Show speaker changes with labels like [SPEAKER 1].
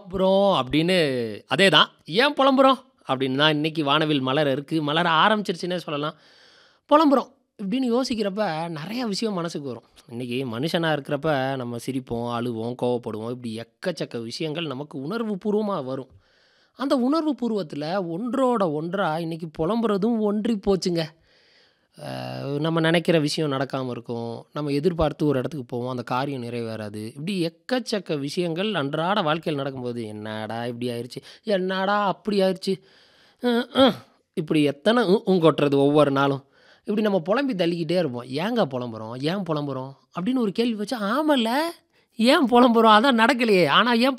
[SPEAKER 1] புறோம் அப்படின்னு அதே தான் ஏன் புலம்புறோம் அப்படின்னு தான் இன்றைக்கி வானவில் மலர் இருக்குது மலர ஆரம்பிச்சிருச்சுன்னே சொல்லலாம் புலம்புறோம் இப்படின்னு யோசிக்கிறப்ப நிறைய விஷயம் மனசுக்கு வரும் இன்றைக்கி மனுஷனாக இருக்கிறப்ப நம்ம சிரிப்போம் அழுவோம் கோவப்படுவோம் இப்படி எக்கச்சக்க விஷயங்கள் நமக்கு உணர்வு பூர்வமாக வரும் அந்த உணர்வு பூர்வத்தில் ஒன்றோட ஒன்றாக இன்றைக்கி புலம்புறதும் ஒன்றி போச்சுங்க அஹ் நம்ம நினைக்கிற விஷயம் நடக்காமல் இருக்கும் நம்ம எதிர்பார்த்து ஒரு இடத்துக்கு போவோம் அந்த காரியம் நிறைவேறாது இப்படி எக்கச்சக்க விஷயங்கள் அன்றாட வாழ்க்கையில் நடக்கும்போது என்னடா இப்படி ஆயிடுச்சு என்னடா அப்படி ஆயிடுச்சு அஹ் அஹ். இப்படி எத்தனை உ உம் கொட்டுறது ஒவ்வொரு நாளும் இப்படி நம்ம புலம்பி தள்ளிக்கிட்டே இருப்போம் ஏங்க புலம்புறோம் ஏன் புலம்புறோம் அப்படின்னு ஒரு கேள்வி வச்சா ஆமல்ல ஏன் புலம்புறோம் அதான் நடக்கலையே ஆனால் ஏன்